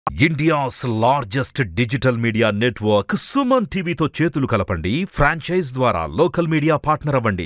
India's largest digital media network Suman టీవీతో చేతులు కలపండి ఫ్రాంచైజ్ ద్వారా లోకల్ మీడియా పార్ట్నర్ అవ్వండి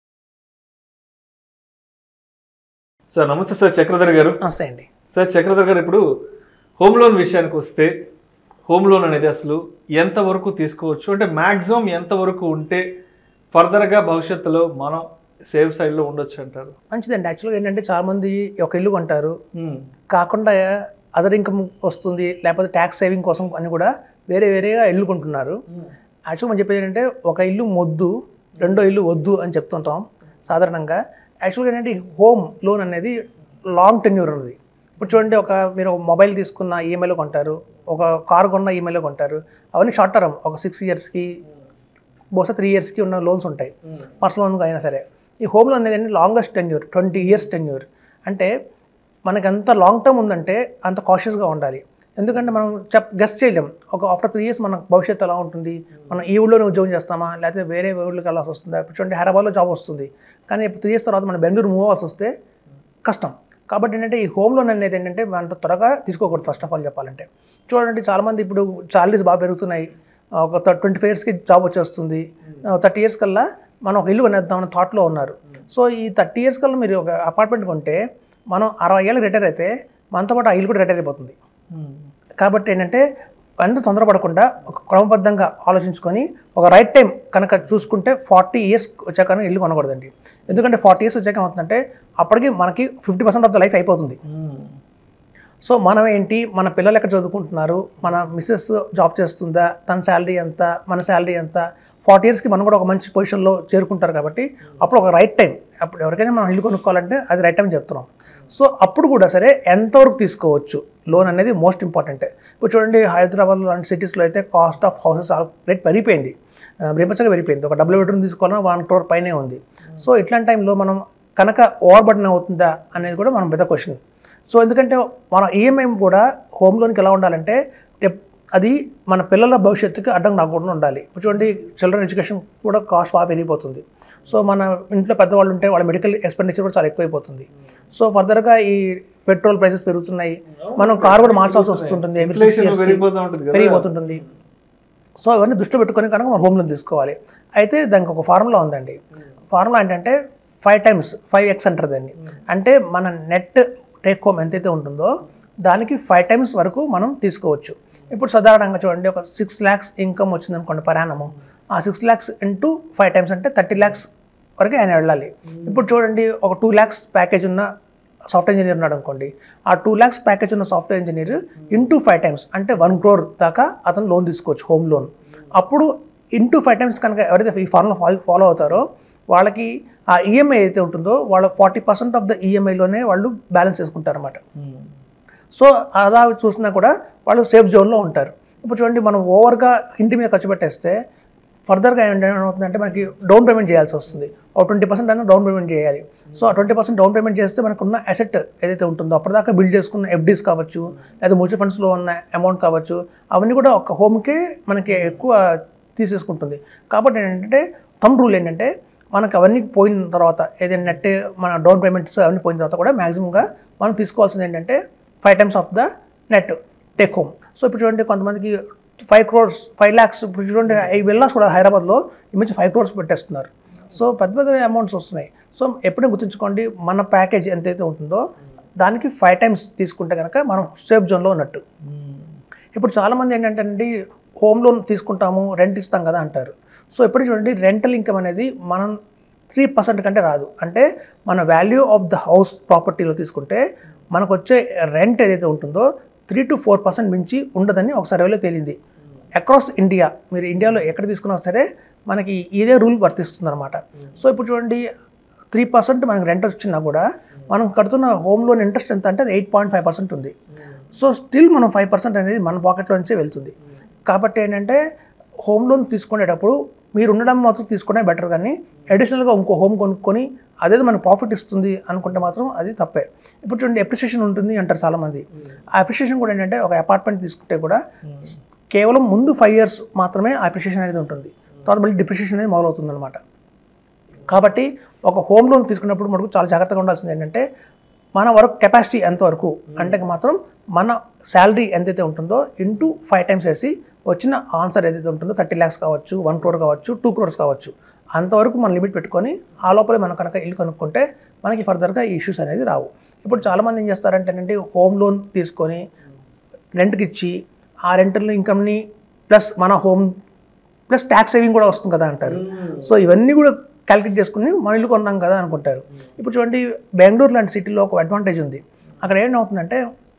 సార్ నమస్తే సార్ చక్రధర్ గారు నమస్తే అండి సార్ చక్రధర్ గారు ఇప్పుడు హోమ్ లోన్ విషయానికి వస్తే హోమ్ లోన్ అనేది అసలు ఎంతవరకు తీసుకోవచ్చు అంటే మ్యాక్సిమం ఎంతవరకు ఉంటే ఫర్దర్గా భవిష్యత్తులో మనం సేఫ్ సైడ్లో ఉండొచ్చు అంటారు మంచిదండి యాక్చువల్గా ఏంటంటే చాలామంది ఒక ఇల్లు కొంటారు కాకుండా అదర్ ఇన్కమ్ వస్తుంది లేకపోతే ట్యాక్స్ సేవింగ్ కోసం అని కూడా వేరే వేరేగా ఇల్లు కొంటున్నారు యాక్చువల్గా మనం చెప్పేది ఏంటంటే ఒక ఇల్లు మొద్దు రెండో ఇల్లు వద్దు అని చెప్తుంటాం సాధారణంగా యాక్చువల్గా ఏంటంటే హోమ్ లోన్ అనేది లాంగ్ టెన్యూర్ ఉన్నది ఇప్పుడు చూడండి ఒక మీరు ఒక మొబైల్ తీసుకున్న ఈఎంఐలో కొంటారు ఒక కార్ కొన్న ఈఎంఐలో కొంటారు అవన్నీ షార్ట్ టర్మ్ ఒక సిక్స్ ఇయర్స్కి బహుశా త్రీ ఇయర్స్కి ఉన్న లోన్స్ ఉంటాయి పర్సనల్ లోన్ అయినా సరే ఈ హోమ్ లోన్ అనేది longest tenure twenty years tenure అంటే మనకి ఎంత లాంగ్ టర్మ్ ఉందంటే అంత కాషియస్గా ఉండాలి ఎందుకంటే మనం చెప్ గెస్ట్ చేయలేం ఒక ఆఫ్టర్ త్రీ ఇయర్స్ మన భవిష్యత్తు ఎలా ఉంటుంది మనం ఈ ఊళ్ళోనే ఉద్యోగం చేస్తామా లేకపోతే వేరే ఊళ్ళకి వెళ్ళాల్సి వస్తుందా ఇప్పుడు చూడండి హైదరాబాద్లో జాబ్ వస్తుంది కానీ ఇప్పుడు త్రీ ఇయర్స్ తర్వాత మనం బెంగళూరు మూవ్ అవ్వాల్సి వస్తే కష్టం కాబట్టి ఏంటంటే ఈ హోమ్ లోన్ అనేది ఏంటంటే మనం అంత త్వరగా తీసుకోకూడదు ఫస్ట్ ఆఫ్ ఆల్ చెప్పాలంటే చూడండి చాలామంది ఇప్పుడు శాలరీస్ బాగా పెరుగుతున్నాయి ఒక ట్వంటీ ఫైవ్ ఇయర్స్కి జాబ్ వచ్చేస్తుంది థర్టీ ఇయర్స్ కల్లా మనం ఒక ఇల్లు కొనేద్దామని థాట్లో ఉన్నారు సో ఈ థర్టీ ఇయర్స్ కల్లా మీరు ఒక అపార్ట్మెంట్ కొంటే మనం అరవై ఏళ్ళకి రిటైర్ అయితే మనతో పాటు ఆ ఇల్లు కూడా రిటైర్ అయిపోతుంది కాబట్టి ఏంటంటే అంత తొందరపడకుండా ఒక క్రమబద్ధంగా ఆలోచించుకొని ఒక రైట్ టైం కనుక చూసుకుంటే ఫార్టీ ఇయర్స్ వచ్చాక ఇల్లు కొనకూడదండి ఎందుకంటే ఫార్టీ ఇయర్స్ వచ్చాక ఏమవుతుందంటే అప్పటికి మనకి fifty percent of the life అయిపోతుంది సో మనం ఏంటి మన పిల్లలు ఎక్కడ చదువుకుంటున్నారు మన మిస్సెస్ జాబ్ చేస్తుందా తన శాలరీ ఎంత మన శాలరీ ఎంత ఫార్టీ ఇయర్స్కి మనం కూడా ఒక మంచి పొజిషన్లో చేరుకుంటారు కాబట్టి అప్పుడు ఒక రైట్ టైం అప్పుడు ఎవరికైనా మనం ఇల్లు కొనుక్కోవాలంటే అది రైట్ టైం చెప్తున్నాం సో అప్పుడు కూడా సరే ఎంతవరకు తీసుకోవచ్చు లోన్ అనేది మోస్ట్ ఇంపార్టెంట్ ఇప్పుడు చూడండి హైదరాబాద్ లాంటి సిటీస్లో అయితే కాస్ట్ ఆఫ్ హౌసెస్ రేట్ పెరిగిపోయింది బీభత్సంగా పెరిగిపోయింది ఒక డబుల్ బెడ్రూమ్ తీసుకోవాలన్నా వన్ క్రోర్ పైనే ఉంది సో ఇట్లాంటి టైంలో మనం కనుక ఓవర్ బర్డన్ అవుతుందా అనేది కూడా మనం పెద్ద క్వశ్చన్ సో ఎందుకంటే మన ఈఎంఐ కూడా హోమ్ లోన్కి ఎలా ఉండాలంటే ఎప్- అది మన పిల్లల భవిష్యత్తుకి అడ్డం రాకుండా ఉండాలి ఇప్పుడు చూడండి చిల్డ్రన్ ఎడ్యుకేషన్ కూడా కాస్ట్ బాగా పెరిగిపోతుంది సో మన ఇంట్లో పెద్దవాళ్ళు ఉంటే వాళ్ళ మెడికల్ ఎక్స్పెండిచర్ కూడా చాలా ఎక్కువైపోతుంది సో ఫర్దర్గా ఈ పెట్రోల్ ప్రైసెస్ పెరుగుతున్నాయి మనం కార్ కూడా మార్చాల్సి వస్తుంటుంది every six Inflation years కి. పెరిగిపోతూ ఉంటుంది కదా పెరిగిపోతుంటుంది సో అవన్నీ దృష్టిలో పెట్టుకొని కనుక మనం హోమ్ లోన్ తీసుకోవాలి అయితే దానికి ఒక ఫార్ములా ఉందండి ఫార్ములా ఏంటంటే ఫైవ్ టైమ్స్ ఫైవ్ ఎక్స్ అంటారు దాన్ని అంటే మన నెట్ టేక్ హోమ్ ఎంతైతే ఉంటుందో దానికి ఫైవ్ టైమ్స్ వరకు మనం తీసుకోవచ్చు ఇప్పుడు సాధారణంగా చూడండి ఒక సిక్స్ ల్యాక్స్ ఇన్కమ్ వచ్చింది అనుకోండి పర్ యానము ఆ six lakhs into five times అంటే థర్టీ ల్యాక్స్ వరకు ఆయన వెళ్ళాలి ఇప్పుడు చూడండి ఒక టూ ల్యాక్స్ ప్యాకేజ్ ఉన్న సాఫ్ట్వేర్ ఇంజనీర్ ఉన్నాడు అనుకోండి ఆ టూ ల్యాక్స్ ప్యాకేజ్ ఉన్న software engineer into five times అంటే వన్ క్రోర్ దాకా అతను లోన్ తీసుకోవచ్చు హోమ్ లోన్ అప్పుడు ఇంటూ ఫైవ్ టైమ్స్ కనుక ఎవరైతే ఈ ఫార్ములా ఫాలో అవుతారో వాళ్ళకి ఆ ఈఎంఐ అయితే ఉంటుందో వాళ్ళ ఫార్టీ పర్సెంట్ ఆఫ్ ద ఈఎంఐలోనే వాళ్ళు బ్యాలెన్స్ చేసుకుంటారు అనమాట సో అలా చూసినా కూడా వాళ్ళు సేఫ్ జోన్లో ఉంటారు ఇప్పుడు చూడండి మనం ఓవర్గా ఇంటి మీద ఖర్చు పెట్టేస్తే ఫర్దర్గా ఏమవుతుందంటే మనకి డౌన్ పేమెంట్ చేయాల్సి వస్తుంది ఒక ట్వంటీ పర్సెంట్ అయినా డౌన్ పేమెంట్ చేయాలి సో ఆ ట్వంటీ పర్సెంట్ డౌన్ పేమెంట్ చేస్తే మనకున్న అసెట్ ఏదైతే ఉంటుందో అప్పటిదాకా బిల్డ్ చేసుకున్న ఎఫ్డీస్ కావచ్చు లేదా మ్యూచువల్ ఫండ్స్లో ఉన్న అమౌంట్ కావచ్చు అవన్నీ కూడా ఒక హోమ్కే మనకి ఎక్కువ తీసేసుకుంటుంది కాబట్టి ఏంటంటే తమ్ రూల్ ఏంటంటే మనకు అవన్నీ పోయిన తర్వాత ఏదైనా నెట్ మన డౌన్ పేమెంట్స్ అవన్నీ పోయిన తర్వాత కూడా మ్యాక్సిమంగా మనం తీసుకోవాల్సింది ఏంటంటే five times of the net take home so ఇప్పుడు చూడండి కొంతమందికి ఫైవ్ క్రోర్స్ ఫైవ్ ల్యాక్స్ ఇప్పుడు చూడండి ఈ విల్లాస్ కూడా హైదరాబాద్లో ఈ మధ్య ఫైవ్ క్రోర్స్ పెట్టేస్తున్నారు సో పెద్ద పెద్ద అమౌంట్స్ వస్తున్నాయి సో ఎప్పుడూ గుర్తుంచుకోండి మన ప్యాకేజ్ ఎంతైతే ఉంటుందో దానికి ఫైవ్ టైమ్స్ తీసుకుంటే కనుక మనం సేఫ్ జోన్లో ఉన్నట్టు ఇప్పుడు చాలామంది ఏంటంటే అండి హోమ్ లోన్ తీసుకుంటాము రెంట్ ఇస్తాం కదా అంటారు సో ఎప్పుడు చూడండి రెంటల్ ఇన్కమ్ అనేది మనం త్రీ పర్సెంట్ కంటే రాదు అంటే మన వాల్యూ ఆఫ్ ద హౌస్ ప్రాపర్టీలో తీసుకుంటే మనకు వచ్చే రెంట్ ఏదైతే ఉంటుందో త్రీ టు ఫోర్ పర్సెంట్ మించి ఉండదని ఒక సర్వేలో తేలింది అక్రాస్ ఇండియా మీరు ఇండియాలో ఎక్కడ తీసుకున్నా సరే మనకి ఇదే రూల్ వర్తిస్తుంది అనమాట సో ఇప్పుడు చూడండి త్రీ పర్సెంట్ మనకి రెంట్ వచ్చినా కూడా మనం కడుతున్న హోమ్ లోన్ ఇంట్రెస్ట్ ఎంత అంటే అది ఎయిట్ పాయింట్ ఫైవ్ పర్సెంట్ ఉంది సో స్టిల్ మనం ఫైవ్ పర్సెంట్ అనేది మన పాకెట్లో నుంచే వెళ్తుంది కాబట్టి ఏంటంటే హోమ్ లోన్ తీసుకునేటప్పుడు మీరు ఉండడం మాత్రం తీసుకునే బెటర్ కానీ అడిషనల్గా ఇంకో హోమ్ కొనుక్కొని అదేదో మనకు ప్రాఫిట్ ఇస్తుంది అనుకుంటే మాత్రం అది తప్పే ఇప్పుడు చూడండి ఎప్రిషియేషన్ ఉంటుంది అంటారు చాలామంది ఆ అప్రిషియేషన్ కూడా ఏంటంటే ఒక అపార్ట్మెంట్ తీసుకుంటే కూడా కేవలం ముందు ఫైవ్ ఇయర్స్ మాత్రమే ఆ అప్రిషియేషన్ అనేది ఉంటుంది తర్వాత మళ్ళీ డిప్రిషియేషన్ అనేది మొదలవుతుంది అనమాట కాబట్టి ఒక హోమ్ లోన్ తీసుకున్నప్పుడు మనకు చాలా జాగ్రత్తగా ఉండాల్సింది ఏంటంటే మన వర్క్ కెపాసిటీ ఎంతవరకు అంటే మాత్రం మన శాలరీ ఎంతైతే ఉంటుందో ఇంటూ ఫైవ్ టైమ్స్ వేసి వచ్చిన ఆన్సర్ ఏదైతే ఉంటుందో థర్టీ ల్యాక్స్ కావచ్చు వన్ క్రోర్ కావచ్చు టూ క్రోర్స్ కావచ్చు అంతవరకు మనం లిమిట్ పెట్టుకొని ఆ లోపలే మనం కనుక ఇల్లు కనుక్కుంటే మనకి ఫర్దర్గా ఈ ఇష్యూస్ అనేది రావు ఇప్పుడు చాలామంది ఏం చేస్తారంటేనండి హోమ్ లోన్ తీసుకొని రెంట్కి ఇచ్చి ఆ రెంటల్ ఇన్కమ్ని ప్లస్ మన హోమ్ ప్లస్ ట్యాక్స్ సేవింగ్ కూడా వస్తుంది కదా అంటారు సో ఇవన్నీ కూడా క్యాలిక్యులేట్ చేసుకుని మన ఇల్లు కొన్నాం కదా అనుకుంటారు ఇప్పుడు చూడండి బెంగళూరు లాంటి సిటీలో ఒక అడ్వాంటేజ్ ఉంది అక్కడ ఏమవుతుందంటే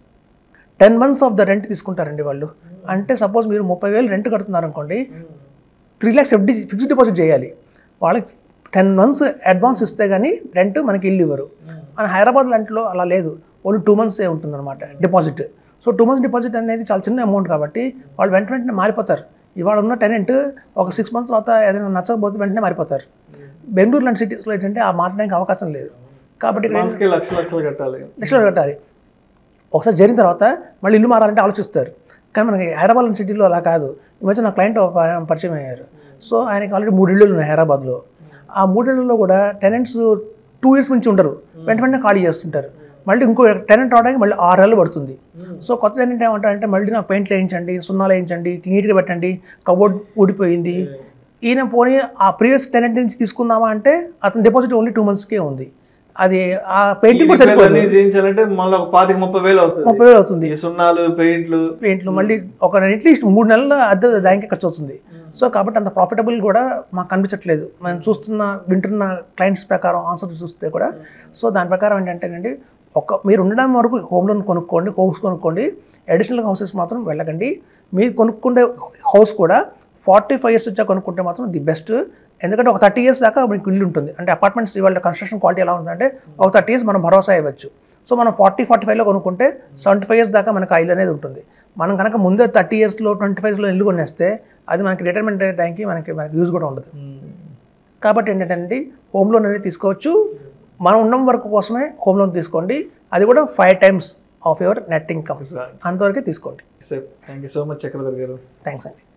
ten months of the rent తీసుకుంటారండి వాళ్ళు అంటే సపోజ్ మీరు ముప్పై వేలు రెంట్ కడుతున్నారు అనుకోండి three lakhs FD fixed deposit చేయాలి వాళ్ళకి టెన్ మంత్స్ అడ్వాన్స్ ఇస్తే కానీ రెంట్ మనకి ఇల్లు ఇవ్వరు మన హైదరాబాద్ లాంటిలో అలా లేదు ఓన్లీ టూ మంత్సే ఉంటుందన్నమాట deposit so two months deposit అనేది చాలా చిన్న అమౌంట్ కాబట్టి వాళ్ళు వెంట వెంటనే మారిపోతారు ఇవాళ ఉన్న టెనెంట్ ఒక సిక్స్ మంత్స్ తర్వాత ఏదైనా నచ్చకపోతే వెంటనే మారిపోతారు బెంగళూరు లాంటి సిటీస్లో ఏంటంటే ఆ మారడానికి అవకాశం లేదు కాబట్టి ఇక్కడ మంత్స్కి లక్ష లక్షలు కట్టాలి లక్షలు కట్టాలి ఒకసారి జరిగిన తర్వాత మళ్ళీ ఇల్లు మారాలంటే ఆలోచిస్తారు కానీ మనకి హైదరాబాద్ లాంటి సిటీలో అలా కాదు ఈ మధ్య నా క్లయింట్ ఒక ఆయన పరిచయం అయ్యారు సో ఆయనకి ఆల్రెడీ మూడు ఇళ్ళు ఉన్నాయి హైదరాబాద్లో ఆ మూడిళ్ళలో కూడా టెనెంట్స్ టూ ఇయర్స్ నుంచి ఉండరు వెంట వెంటనే ఖాళీ చేస్తుంటారు మళ్ళీ ఇంకో టెనెంట్ రావడానికి మళ్ళీ ఆరు నెలలు పడుతుంది సో కొత్త టెనెంట్ ఏమంటారంటే మళ్ళీ నాకు పెయింట్లు వేయించండి సున్నాలు వేయించండి నీట్గా పెట్టండి కబోర్డ్ ఊడిపోయింది ఈయన పోనీ ఆ ప్రీవియస్ టెనెంట్ నుంచి తీసుకుందామా అంటే అతని డిపాజిట్ ఓన్లీ టూ మంత్స్కే ఉంది అది ఆ పెయింటింగ్ కూడా సరిపోదు అన్ని చేయించాలంటే మళ్ళీ ఒక పాతిక ముప్పై వేలు అవుతుంది ముప్పై వేలు అవుతుంది ఈ సున్నాలు పెయింట్లు పెయింట్లు మళ్ళీ ఒక అట్లీస్ట్ మూడు నెలల అద్దె దానికి ఖర్చు అవుతుంది సో కాబట్టి అంత ప్రాఫిటబుల్ కూడా మాకు కనిపించట్లేదు మనం చూస్తున్న వింటున్న క్లయింట్స్ ప్రకారం ఆన్సర్ చూస్తే కూడా సో దాని ప్రకారం ఏంటంటేనండి ఒక మీరు ఉండడం వరకు హోమ్ లోన్ కొనుక్కోండి హౌస్ కొనుక్కోండి అడిషనల్ హౌసెస్ మాత్రం వెళ్ళకండి మీరు కొనుక్కుండే హౌస్ కూడా ఫార్టీ ఫైవ్ ఇయర్స్ వచ్చా కొనుక్కుంటే మాత్రం ది బెస్ట్ ఎందుకంటే ఒక థర్టీ ఇయర్స్ దాకా మీకు ఇల్లు ఉంటుంది అంటే అపార్ట్మెంట్స్ ఇవాళ కన్స్ట్రక్షన్ క్వాలిటీ ఎలా ఉందంటే ఒక థర్టీ ఇయర్స్ మనం భరోసా ఇవ్వచ్చు సో మనం ఫార్టీ ఫార్టీ ఫైవ్లో కొనుక్కుంటే సెవెంటీ ఫైవ్ ఇయర్స్ దాకా మనకు ఆ ఇల్లు అనేది ఉంటుంది మనం కనుక ముందే థర్టీ ఇయర్స్లో ట్వంటీ ఫైవ్స్లో ఇల్లు కొనేస్తే అది మనకి రిటైర్మెంట్ టైంకి మనకి మనకి యూజ్ కూడా ఉండదు కాబట్టి ఏంటంటే హోమ్ లోన్ అనేది తీసుకోవచ్చు మనం ఉండడం వరకు కోసమే హోమ్ లోన్ తీసుకోండి అది కూడా five times of your net income అంతవరకే తీసుకోండి thank you so much Chakradhar garu thanks అండి